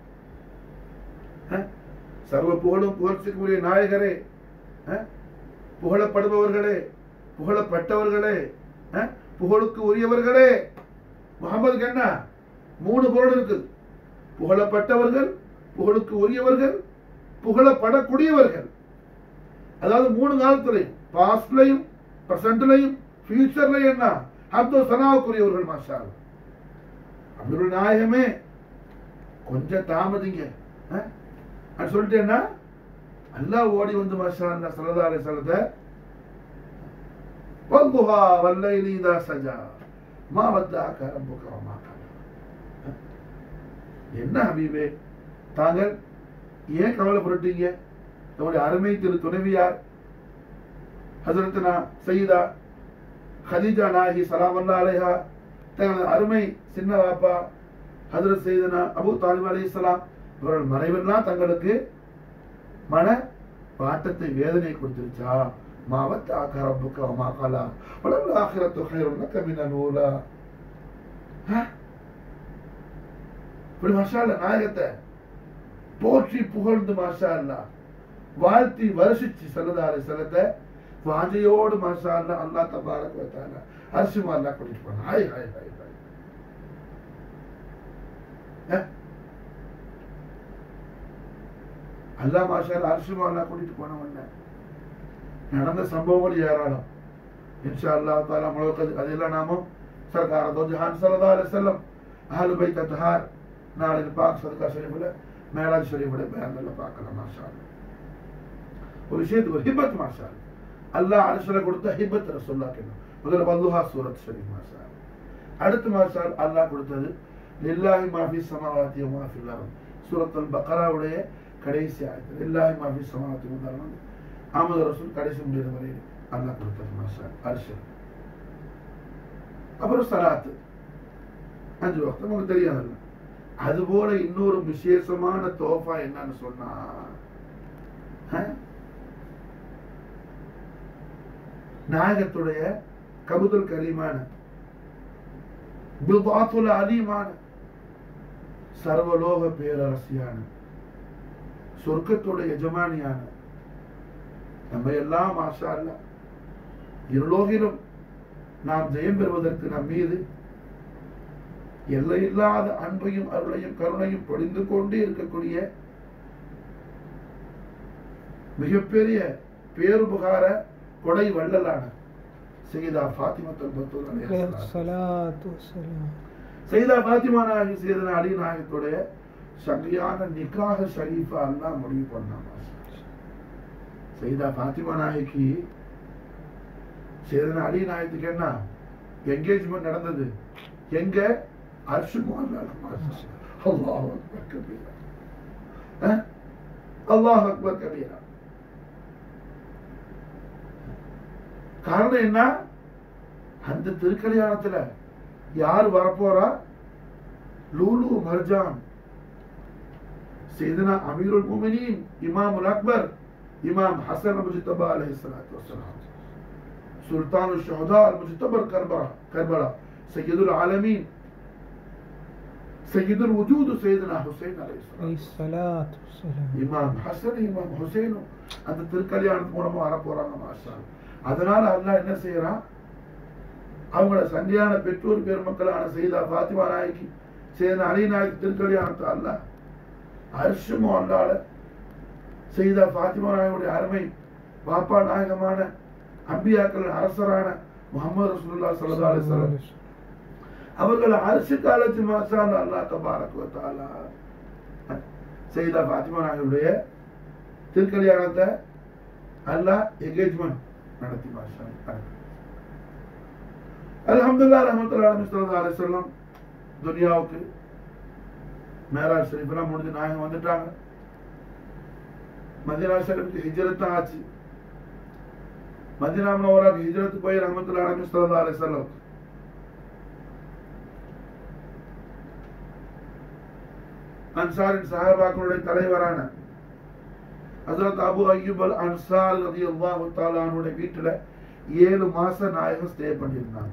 A: சர்வ புகழும் புகழ்ச்சிக்குரிய நாயகரே அஹ், புகழப்படுபவர்களே புகழப்பட்டவர்களே அஹ், புகழுக்கு உரியவர்களே முகமதுக்கு என்ன மூணு புகழ் இருக்குது புகழப்பட்டவர்கள் புகழுக்கு உரியவர்கள் புகழப்படக்கூடியவர்கள் அதாவது மூணு காலத்துலையும் பாஸ்ட்லையும் பிரசன்ட்லையும் ஃபியூச்சர்லையும் என்ன அப்துல் சனாவுக்குரியவர்கள் மாஷா அல்லாஹ். அப்துல் நாயகமே கொஞ்சம் தாமதிங்க அஹ்? அது சொல்லிட்டு என்ன அல்லாஹ் ஓடி வந்து மாஷா அல்லா சல்லா அலி சொல்லத்தை والضحى والليل إذا سجى ما ودعك ربك وما قلى என்ன ஹபீபே தாங்கள் ஏன் கவலைப்பட்டுட்டீங்க நம்முடைய அருமை திரு துணைவியார் ஹசரத்னா சையீதா ஹதீஜா நாயகி சலாமல்லா அலைஹா தங்களது அருமை சின்ன வாப்பா ஹசரத் சையதனா அபு தாலிப் அலைஹிஸ்ஸலாம் இவர்கள் மறைவெல்லாம் தங்களுக்கு மன வாட்டத்தை வேதனை கொடுத்துருச்சா மாவத் ஆக்கரப்புக்க மாக்கலா வளல் ஆகிரத்து ஹைருல்லா கமின நூலா இப்படி மாஷா அல்லா நாயகத்தை போற்றி புகழ்ந்து மாஷா அல்லா வாழ்த்தி வருஷிச்சு செல்லதாரு செல்லத்தை வாஞ்சையோடு மாஷா அல்லா அல்லா தபாரக் வைத்தாங்க அரிசிமா அல்லா கூட்டிட்டு போனாங்க ஹாய் ஹாய் ஹாய் ஹாய் அல்லா மாஷால் அரிசிமா அல்லா கூட்டிட்டு போனவன் நடந்த சம்பவங்கள் ஏராளம் இன்ஷா அல்லாஹ் தாலா முழுக்க அதெல்லாம் நாமும் சர்க்கார தோ ஜஹான் சல்லல்லாஹு அலைஹி வஸல்லம் அஹ்லு பைத் அத்ஹார் நாளில் பாக் சதகா ஷரீஃபில் மேராஜ் ஷரீஃபுடைய பயான்ல பார்க்கலாம் மாஷா அல்லாஹ். ஒரு விஷயத்துக்கு ஒரு ஹிபத் மாஷா அல்லாஹ். அல்லாஹ் அரிசில கொடுத்த ஹிபத் ரசூல்லா கேட்கும் முதல்ல வல்லுஹா சூரத் ஷரீஃப் மாஷா அல்லாஹ். அடுத்து மாஷா அல்லாஹ் அல்லாஹ் கொடுத்தது லில்லாஹி மாஃபி சமாவாத்தி மாஃபி அர்த் சூரத்துல் பக்ராவுடைய கடைசி ஆயத்து லில்லாஹி மாஃபி சமாவாத்தி முதல்ல வந்து ஆமது ரசூல் கடைசி முடிகிற வரை அல்லாஹ் கொடுத்தது மாஷா அரிசல் அப்புறம் சலாத்து அஞ்சு வக்தம் உங்களுக்கு தெரியாதுல்ல அதுபோல இன்னொரு விசேஷமான தோஃபா என்னன்னு சொன்னா ஆ? நாயகத்துடைய கபுதல் கரீமான பில்பாத்துல அலீமான சர்வலோக பேரரசியான சொர்க்கத்தோட எஜமானியான நம்ம எல்லாம் மாஷா அல்ல இருலோகிலும் நாம் ஜெயம் பெறுவதற்கு நம் மீது எல்லையில்லாத அன்பையும் அருளையும் கருணையும் பொழிந்து கொண்டே இருக்கக்கூடிய மிகப்பெரிய பேருபகார கொடை வள்ளலான செய்தா ஃபாத்திமத்தல் பத்தூர் அலைஹிஸ்ஸலாம்.
B: الصلاة والسلام
A: சைதா பாத்திமா நாயகி செய்தன அலி நாயகத்துடைய சரியான நிக்காக ஷரீஃபா எல்லாம் முடிவு பண்ணாங்க சைதா பாத்திமா நாயகி செய்தன அலி நாயகத்துக்கு என்ன என்கேஜ்மெண்ட் நடந்தது எங்க அர்ஷு அல்லாஹ் அக்பர் கபீரா அஹ்? அல்லாஹ் அக்பர் கபீரா காரணம் என்ன அந்த திருக்கல்யாணத்துல யார் வரப்போறா லூலு மர்ஜான் سيدنا أمير المؤمنين إمام الأكبر إمام حسن المجتبى عليه الصلاة والسلام سلطان الشهداء المجتبى كربلاء كربلاء سيد العالمين سيد الوجود سيدنا حسين عليه الصلاة
B: عليه الصلاة والسلام
A: இமாம் ஹசன் இமாம் ஹுசைனும் அந்த திருக்கல்யாணத்து மூலமா வர போறாங்க மாஷா அதனால அல்லாஹ் என்ன செய்யறான் அவங்களோட சங்கையான பெற்றோர் பெருமக்களான செய்தா பாத்திமா நாயகி செய்த அலி நாயகி திருக்கல்யாணத்தை அல்லாஹ் அரிசுமோ அல்லால செய்தா பாத்திமா நாயகுடைய அருமை பாப்பா நாயகமான அம்பியாக்கள் அரசரான முகமது ரசூலுல்லாஹ் ஸல்லல்லாஹு அலைஹி வஸல்லம் அவர்கள் அரசு காலத்து மாசால் அல்லாஹ் தபாரக் வ தஆலா செய்தா பாத்திமா நாயகுடைய திருக்கல்யாணத்தை அல்லாஹ் என்கேஜ்மெண்ட் நடத்தி மாஷா அல்ஹம்துலில்லாஹ் ரஹ்மத்துல்லாஹி அலைஹி ஸல்லல்லாஹு அலைஹி வஸல்லம் துனியாவுக்கு மேராஜ் ஷரீஃப்லாம் முடிஞ்சு நாயகம் வந்துட்டாங்க மதீனா ஷரீஃப்க்கு ஹிஜ்ரத் தான் ஆச்சு மதீனா முனவராக்கு ஹிஜ்ரத் போய் ரஹ்மத்துல்லாஹி அலைஹி ஸல்லல்லாஹு அலைஹி வஸல்லம் அன்சாரின் சஹாபாக்களுடைய தலைவரான ஹசரத் அபு அய்யூப் அல் அன்சார் ரலியல்லாஹு தஆலா அவருடைய வீட்டுல ஏழு மாசம் நாயகம் ஸ்டே பண்ணியிருந்தாங்க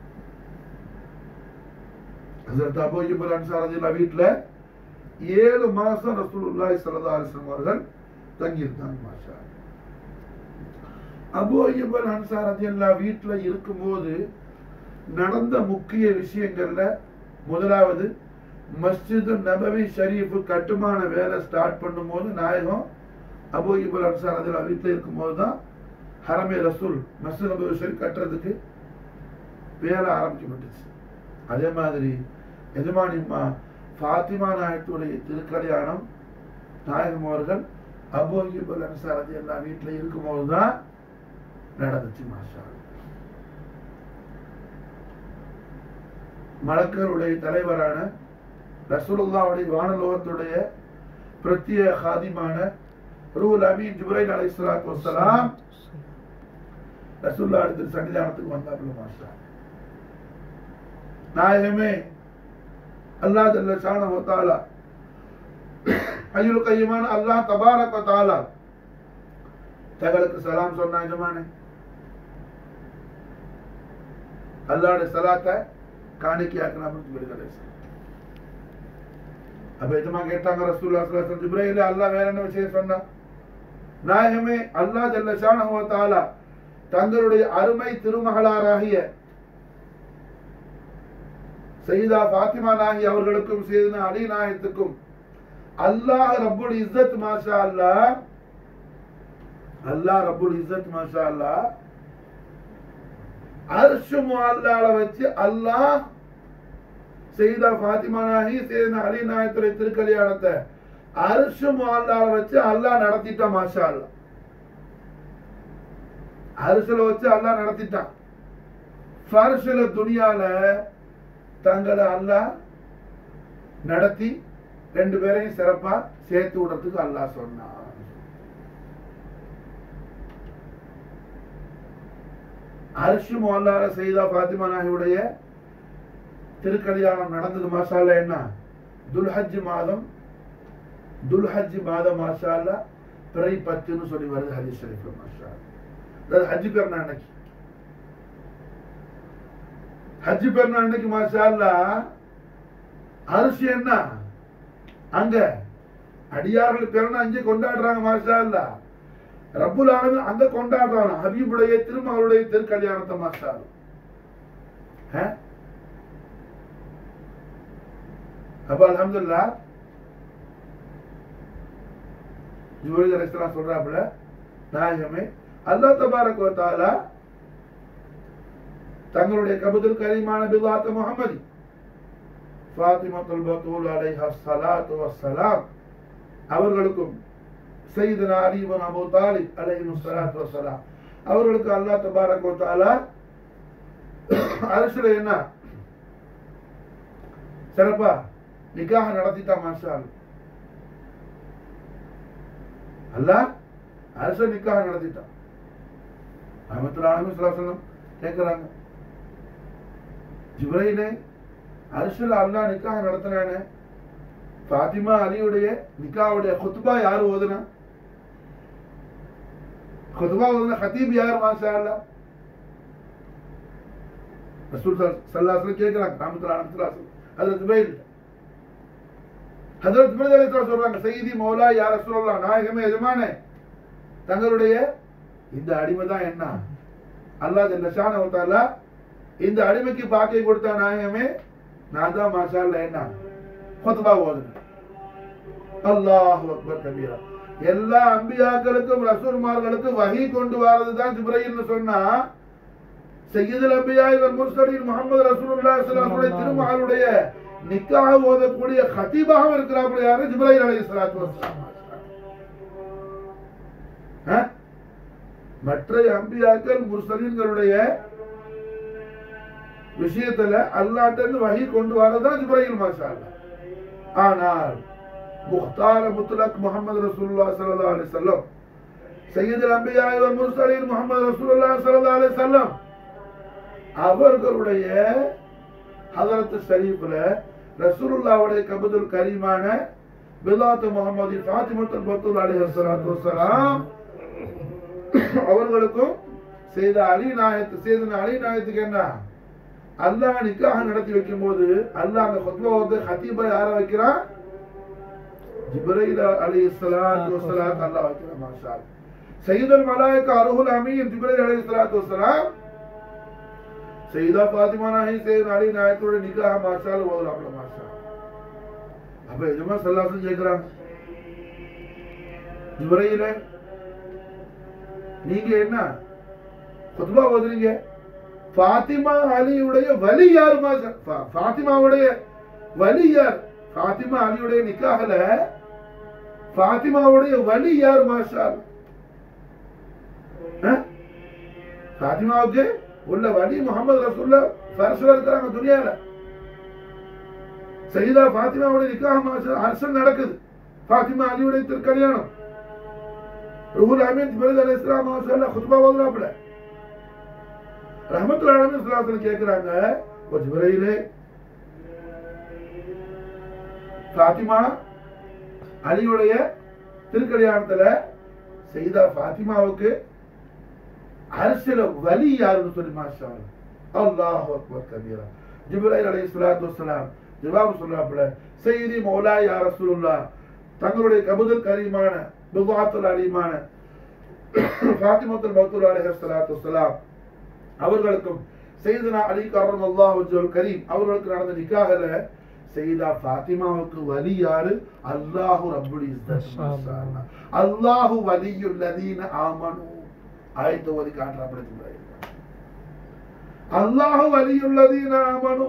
A: ஹசரத் அபு அய்யூப் அல் அன்சார் ரலியல்லாஹு வீட்டுல ஏழு மாசம் ரசூலுல்லாஹி ஸல்லல்லாஹு அலைஹி வஸல்லம் அவர்கள் தங்கியிருந்தாங்க மாஷா அல்லாஹ். அபு அய்யூப் அல் அன்சார் ரலியல்லாஹு வீட்டுல இருக்கும்போது நடந்த முக்கிய விஷயங்கள்ல முதலாவது மஸ்ஜிது நபவி ஷரீஃப் கட்டுமான வேலை ஸ்டார்ட் பண்ணும்போது நாயகம் அபு இபுல் அன்சார் அதில் வீட்டில் இருக்கும்போது தான் ஹரமே ரசூல் மஸ்ஜித் நபவி ஷரீஃப் கட்டுறதுக்கு வேலை ஆரம்பிக்கப்பட்டுச்சு அதே மாதிரி எஜமானிம்மா ஃபாத்திமா நாயகத்துடைய திருக்கல்யாணம் நாயகம் அவர்கள் அபு இபுல் அன்சார் அது எல்லா வீட்டில் இருக்கும்போது தான் நடந்துச்சு மாஷா அல்லாஹ். மலக்கருடைய தலைவரான ரசூலுல்லாவுடைய வானலோகத்துடைய பிரத்யேக ஹாதிமான ரூல் அமீன் ஜுப்ரைல் அலைஹிஸ்ஸலாத்து வஸ்ஸலாம் ரசூல்லா இடத்துல சன்னிதானத்துக்கு வந்தாப்புல மாஸ்டா நாயகமே அல்லாஹ் ஜல்ல ஷானஹு வ தஆலா அய்யுல் கையுமான அல்லாஹ் தபாரக் வ தஆலா தங்களுக்கு சலாம் சொன்னா எஜமானே அல்லாஹ்வுடைய சலாத்தை காணிக்கையாக்கணும் விடுதலை அப்ப எஜமா கேட்டாங்க ரசூல்லா ஸல்லல்லாஹு அலைஹி வஸல்லம் ஜிப்ரீல் அல்லாஹ் வேற என்ன விஷயம் சொன்னா நாயகமே அல்லாஹ் ஜல்ல ஷானஹு வ தஆலா தங்களுடைய அருமை திருமகளாராகிய சையதா ஃபாத்திமா நாயகி அவர்களுக்கும் செய்தனா அலி நாயகத்துக்கும் அல்லாஹ் ரப்புல் இஸ்ஸத் மாஷா அல்லாஹ் அல்லாஹ் ரப்புல் இஸ்ஸத் மாஷா அல்லாஹ் அர்ஷு முஅல்லால வச்சு அல்லாஹ் செய்தா ஃபாத்திமா நாயகி செய்தனா அலி நாயகத்துடைய திருக்கல்யாணத்தை அர்ஷு முஅல்லால வச்சு அல்லாஹ் நடத்திட்டான் மாஷா அல்லாஹ் அரிசில வச்சு அல்லாஹ் நடத்திட்டான் ஃபர்ஷில துனியால தங்களை அல்லாஹ் நடத்தி ரெண்டு பேரையும் சிறப்பா சேர்த்து விடுறதுக்கு அல்லாஹ் சொன்னான் அரிசி மோல்லால செய்தா பாத்திமா நாயுடைய திருக்கல்யாணம் நடந்தது மாசால என்ன துல்ஹஜ் மாதம் துல்ஹஜ் மாதம் மாசால பிறை பத்துன்னு சொல்லி வருது ஹதீஸ் ஷரீஃப்ல மாஷா அதாவது ஹஜ் பெருனா அன்னைக்கு ஹஜ் பெருனா அன்னைக்கு மாஷா அரிசி என்ன அங்க அடியார்கள் பிறனா அங்கே கொண்டாடுறாங்க மாஷா அல்லா ரப்புல் ஆலமீன் அங்க கொண்டாடுறாங்க ஹபீபுடைய திருமகளுடைய திருக்கல்யாணத்தை மாஷா அல்லாஹ். ஆ? அப்ப அல்ஹம்துலில்லாஹ் ஜுபைர் அலைஹிஸ்ஸலாம் சொல்றாப்புல நாயகமே அல்லாஹ் தபாரக் வ தஆலா தங்களுடைய கபதுல் கரீமான பிதாத் முஹம்மதி ஃபாத்திமத்துல் பத்தூல் அலைஹா ஸலாத்து வஸ்ஸலாம் அவர்களுக்கும் சையதுனா அலி இப்னு அபூ தாலிப் அலைஹி ஸலாத்து வஸ்ஸலாம் அவர்களுக்கு அல்லாஹ் தபாரக் வ தஆலா அரசுல என்ன சிறப்பா நிக்காக நடத்திட்டான் மாஷா அல்லாஹ். அல்லாஹ் அரச நிக்காக நடத்திட்டான் அஹமத்துல ஆலமி சொல்லம் கேட்கிறாங்க ஜிப்ரைலே அரசுல அல்லாஹ் நிக்காக நடத்தினானே ஃபாத்திமா அலியுடைய நிக்காவுடைய குத்பா யார் ஓதுனா குத்பா ஓதுனா ஹத்தீப் யார் மாஷா அல்லாஹ் ரசூல் சல்லாஸ்ல கேட்கிறாங்க ராமத்துல ஆலமத்துல அதுல ஜிப்ரைல் ஹஜரத் ஜிப்ரைல் அலைஹிஸ்ஸலாம் சொல்றாங்க சையதி மௌலா யா ரசூலுல்லாஹ் நாயகமே எஜமானே தங்களுடைய இந்த அடிமை தான் என்ன அல்லாஹ் ஜல்ல ஷானஹு தஆலா இந்த அடிமைக்கு பாக்கியம் கொடுத்த நாயகமே நான் தான் மாஷா அல்லாஹ் என்ன குத்பா ஓதுனேன் அல்லாஹு அக்பர் கபீரா எல்லா அம்பியாக்களுக்கும் ரசூல்மார்களுக்கும் வஹி கொண்டு வரது தான் ஜிப்ரைல்னு சொன்னா சையதுல் அம்பியா இவர் முர்சலீன் முகமது ரசூலுல்லாஹி ஸல்லல்லாஹு அலைஹி திருமகளுடைய நிக்காஹ் ஓதக்கூடிய கதீபாக இருக்கிறாப்புல யாரு ஜிப்ரைல் அலைஹிஸ்ஸலாத்து வஸ்ஸலாம் ஆ? மற்ற அம்பியாக்கள் முர்சலீன்களுடைய விஷயத்துல அல்லாட்ட இருந்து வஹி கொண்டு வரதான் ஜிப்ரைல் மாஷா அல்லாஹ். ஆனால் முக்தார முத்லக் முகமது ரசூலுல்லாஹி ஸல்லல்லாஹு அலைஹி வஸல்லம் சையதுல் அம்பியா வல் முர்சலீன் முகமது ரசூலுல்லாஹி ஸல்லல்லாஹு அலைஹி வஸல்லம் அவர்களுடைய ஹதரத் ஷரீஃப்ல ரசூலுல்லாஹ்வுடைய கபதுல் கரீமான பிலாத் முகமது ஃபாத்திமத்துல் பத்தூல் அலைஹி ஸலாத்து வஸலாம் அவர்களுக்கும் செய்த அலி நாயத்து செய்த அலி நாயத்துக்கு என்ன அல்லாஹ் நிக்காக நடத்தி வைக்கும்போது அல்லாஹ் அந்த குத்பா வந்து ஹத்தீபா யார வைக்கிறான் ஜிப்ரைல் அலைஹிஸ்ஸலாத்து வஸலாம் அல்லாஹ் வைக்கிறான் மாஷா அல்லாஹ் சையதுல் மலாயிகா அருஹுல் அமீன் ஜிப்ரைல் அலைஹிஸ்ஸலாத்து வஸலாம் சையதா ஃபாத்திமா நாயகி சையத் அலி நாயத்தோட நிக்காக மாஷா அல்லாஹ் ஓதுறாங்க மாஷா அல்லாஹ். அப்ப எஜமா சல்லாசம் கேக்குறாங்க ஜிப்ரையில நீங்க என்ன குத்பா ஓதுறீங்க ஃபாத்திமா அலியுடைய வலி யார் மாஷா ஃபா- ஃபாத்திமாவுடைய வலி யார் ஃபாத்திமா அலியுடைய நிக்காஹல ஃபாத்திமாவுடைய வலி யார் மாஷா அல்லாஹ்? ஆ? ஃபாத்திமாவுக்கு உள்ள வலி முகமது ரசூல்ல ஃபர்ஸ்ல இருக்கிறாங்க துனியால சையதா ஃபாத்திமாவுடைய நிக்காஹ் மாஷா அரசன் நடக்குது ஃபாத்திமா அலியுடைய திருக்கல்யாணம் ரூஹுல் அமீன் ஜிப்ரீல் அலைஹிஸ்ஸலாம் மாஷா அல்லாஹ் குத்பா ஓதுறாப்ல ரஹமத்துல் ஆலமீன் ஸல்லல்லாஹு அலைஹி கேக்குறாங்க ஓ ஜிப்ரீலே ஃபாத்திமா அலியுடைய திருக்கல்யாணத்துல சையதா ஃபாத்திமாவுக்கு அரசியல வலி யாருன்னு சொல்லி மாஷா அல்லாஹ் அக்பர் கபீரா ஜிப்ரைல் அலைஹி ஸலாத்து வஸலாம் ஜவாப் சொல்றாப்புல சையதி மௌலா யா ரசூலுல்லாஹ் தங்களுடைய கபுதல் கரீமான பிதாத்துல் அலீமான ஃபாத்திமத்துல் மௌத்துல் அலைஹி ஸலாத்து வஸலாம் அவர்களுக்கும் செய்தனா அலி கரம் அல்லாஹ் கரீம் அவர்களுக்கு நடந்த நிக்காகல செய்தா ஃபாத்திமாவுக்கு வலி யாரு அல்லாஹு ரப்புல் இஸ்ஸத்
B: மாஷா அல்லாஹ்.
A: அல்லாஹு வலியுல் லதீன ஆமனு ஆயத்தை ஓதி காட்டுற அப்படி அல்லாஹு வலியுல் லதீன ஆமனு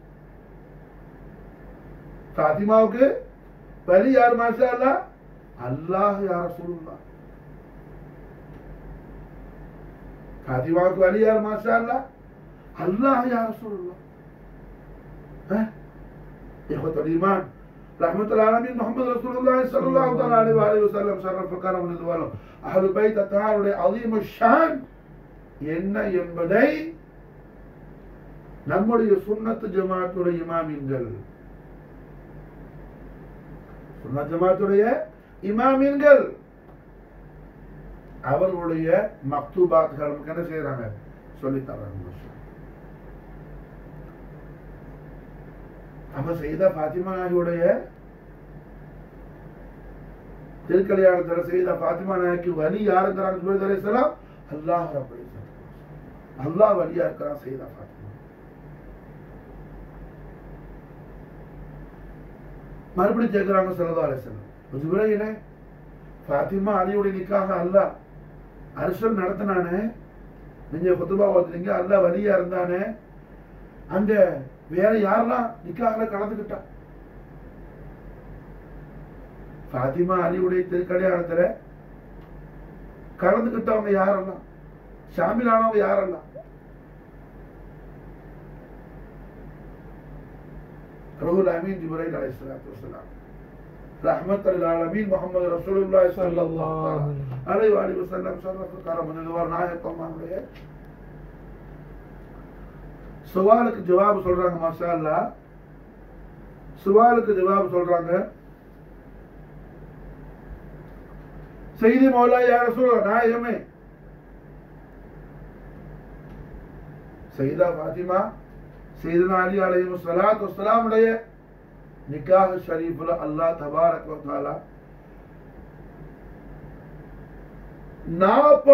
A: ஃபாத்திமாவுக்கு வலி யார் மாஷா அல்லாஹ் அல்லாஹ் யா ரசூலுல்லாஹ் ஃபாத்திமாவுக்கு வலி யார் மாஷா அல்லாஹ் அல்லாஹ் யா ரசூலுல்லாஹ் ها إخوة الإيمان رحمة العالمين محمد رسول الله صلى الله تعالى عليه وآله وسلم شرف الكرم ونزواله أهل البيت الطهار عظيم الشان என்ன என்பதை நம்முடைய சுன்னத்து ஜமாத்துடைய இமாமின்கள் சுன்னத் ஜமாத்துடைய இமாமின்கள் அவர்களுடைய மக்தூபாத்கள் நமக்கு என்ன செய்யறாங்க சொல்லித் தர்றாங்க அப்ப செய்த பாத்திமா நாயகியுடைய திருக்கல்யாணத்துல செய்த பாத்திமா நாயகி வலி யாருங்கிறாங்க ஜுபைர் அலைஹிஸ்ஸலாம் அல்லாஹ் ரப்பல் இஸ்ஸத். அல்லாஹ் வலியா இருக்கிறான் செய்த பாத்திமா மறுபடியும் கேட்கிறாங்க சல்லல்லாஹு அலைஹி வஸல்லம் ஜுபைரே ஃபாத்திமா அலியுடைய நிக்காக அல்லாஹ் அரசல் நடத்தினானே நீங்க குத்துபா ஓதுறீங்க அல்லாஹ் வலியா இருந்தானே அங்க வேற யாரெல்லாம் நிக்காக கலந்துக்கிட்டா ஃபாத்திமா அலியுடைய திருக்கல்யாணத்துல கலந்துக்கிட்டவங்க யாரெல்லாம் ஷாமிலானவங்க யாரெல்லாம் ரஹுல் அமீன் ஜிப்ரைல் அலைஹிஸ்ஸலாத்து வஸலாம் ரஹ்மத் ஆலமீன் முஹம்மது ரசூலுல்லாஹி ஸல்லல்லாஹு அலைஹி வஸல்லம் வஸல்லம் ஷரஃபு கரமனுவர் நாயகமானுடைய சவாலுக்கு ஜவாப் சொல்றாங்க மாஷா அல்லாஹ் சவாலுக்கு ஜவாப் சொல்றாங்க செய்தி மௌலா யார சொல்ற நாயகமே சைதா ஃபாத்திமா சையதுனா அலி அலைஹி ஸலாத்து வஸ்ஸலாம் உடைய நிக்காஹ் ஷரீஃப்ல அல்லாஹ் தபாரக் வ தஆலா நாற்பது